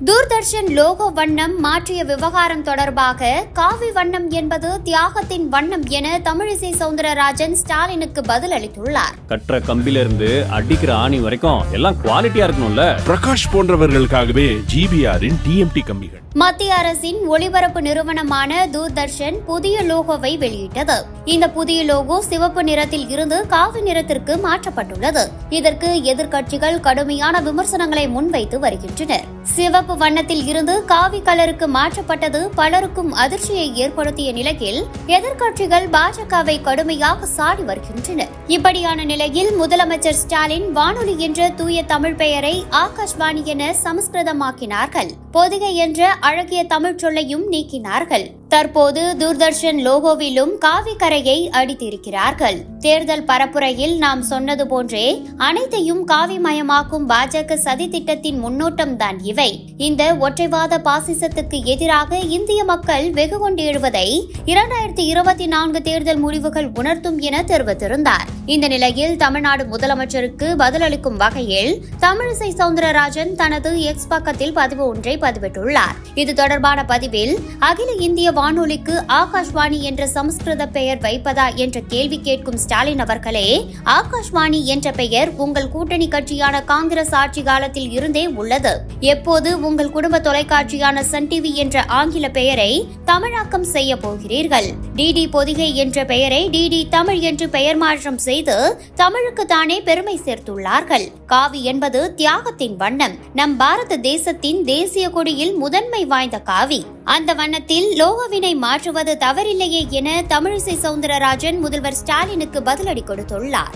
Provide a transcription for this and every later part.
Doordarshan logo வண்ணம் மாற்றிய விவகாரம் தொடர்பாக காவி வண்ணம் என்பது தியாகத்தின் வண்ணம் என தமிழிசை சவுந்தரராஜன் ஸ்டாலினுக்கு பதில் அளித்துள்ளார் கட்டுற கம்பில இருந்து அடிக்கிற ஆணி வரைக்கும் எல்லாம் குவாலிட்டியா இருக்கணும்ல பிரகாஷ் போன்றவர்களுக்காகவே ஜிபிஆரின் டிஎம்டி கம்பிகள் மத்திய அரசின் ஒளிபரப்பு நிறுவனமான தூர்தர்ஷன் புதிய லோகோவை வெளியிட்டது இந்த புதிய லோகோ சிவப்பு நிறத்தில் இருந்து காவி நிறத்திற்கு மாற்றப்பட்டுள்ளது இதற்கு எதிர்க்கட்சிகள் கடுமையான விமர்சனங்களை முன்வைத்து வருகின்றனர் சிவப்பு வண்ணத்தில் இருந்து காவி கலருக்கு மாற்றப்பட்டது பலருக்கும் அதிர்ச்சியை ஏற்படுத்திய நிலையில் எதிர்க்கட்சிகள் பாஜகவை கடுமையாக சாடி வருகின்றனர் இப்படியான நிலையில் முதலமைச்சர் ஸ்டாலின் வானொலி என்ற தூய தமிழ் பெயரை ஆகாஷ்வாணி என சமஸ்கிருதமாக்கினார்கள் பொதிகை என்ற அழகிய தமிழ் சொல்லையும் நீக்கினார்கள் தற்போது தூர்தர்ஷன் லோகோவிலும் காவி கரையை அடித்திருக்கிறார்கள் தேர்தல் பரப்புரையில் நாம் சொன்னது போன்றே அனைத்தையும் காவிமயமாக்கும் பாஜக சதி திட்டத்தின் முன்னோட்டம் தான் இவை இந்த ஒற்றைவாத பாசிசத்துக்கு எதிராக இந்திய மக்கள் வெகு கொண்டு எழுவதை இரண்டாயிரத்தி இருபத்தி நான்கு தேர்தல் முடிவுகள் உணர்த்தும் என தெரிவித்திருந்தார் இந்த நிலையில் தமிழ்நாடு முதலமைச்சருக்கு பதிலளிக்கும் வகையில் தமிழிசை சவுந்தரராஜன் தனது எக்ஸ் பக்கத்தில் பதிவு ஒன்றை பதிவிட்டுள்ளார் இது தொடர்பான பதிவில் அகில இந்திய வானொலிக்கு ஆகாஷ்வாணி என்ற சமஸ்கிருத பெயர் வைப்பதா என்ற கேள்வி கேட்கும் ஸ்டாலின் அவர்களே ஆகாஷ்வாணி என்ற பெயர் உங்கள் கூட்டணி கட்சியான காங்கிரஸ் ஆட்சி காலத்தில் இருந்தே உள்ளது எப்போது உங்கள் குடும்ப தொலைக்காட்சியான சன் டிவி என்ற ஆங்கில பெயரை தமிழாக்கம் செய்ய போகிறீர்கள் டிடி பொதிகை என்ற பெயரை டிடி தமிழ் என்று பெயர் மாற்றம் செய்து தமிழுக்கு தானே பெருமை சேர்த்துள்ளார்கள் காவி என்பது தியாகத்தின் வண்ணம் நம் பாரத தேசத்தின் தேசிய கொடியில் முதன்மை வாய்ந்த காவி அந்த வண்ணத்தில் லோகோவினை மாற்றுவது தவறில்லையே என தமிழிசை சவுந்தரராஜன் முதல்வர் ஸ்டாலினுக்கு பதிலடி கொடுத்துள்ளார்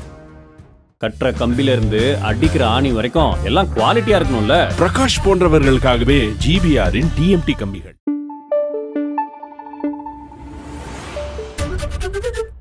கட்டுற கம்பில இருந்து அடிக்கிற ஆணி வரைக்கும் எல்லாம் குவாலிட்டியா இருக்கணும்ல பிரகாஷ் போன்றவர்களுக்காகவே ஜிபிஆரின் டிஎம்டி கம்பிகள்